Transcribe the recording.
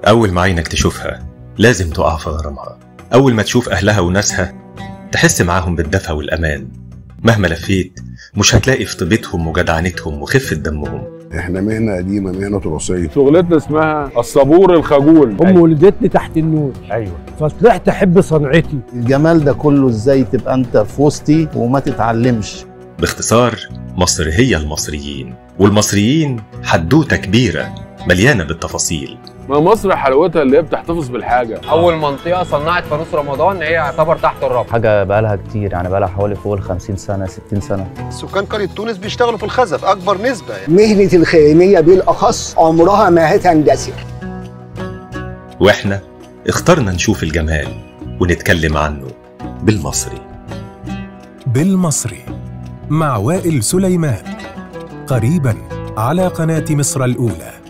أول ما عينك تشوفها لازم تقع في غرامها أول ما تشوف أهلها وناسها تحس معاهم بالدفى والأمان مهما لفيت مش هتلاقي في طيبتهم وجدعنتهم وخفة دمهم احنا مهنه قديمه مهنه تراثيه شغلتنا اسمها الصبور الخجول امي ولدتني تحت النور ايوه فطلعت احب صنعتي الجمال ده كله ازاي تبقى انت في وسطي وما تتعلمش باختصار مصر هي المصريين والمصريين حدوتة كبيرة مليانة بالتفاصيل ما مصر حلاوتها اللي هي بتحتفظ بالحاجه اول منطقه صنعت فانوس رمضان هي يعتبر تحت الرابطه حاجه بقالها كتير يعني بقالها حوالي فوق ال 50 سنه 60 سنه سكان قرية تونس بيشتغلوا في الخزف أكبر نسبة يعني. مهنة الخيامية بالأخص عمرها ما هتندثر وإحنا اخترنا نشوف الجمال ونتكلم عنه بالمصري بالمصري مع وائل سليمان قريبا على قناة مصر الأولى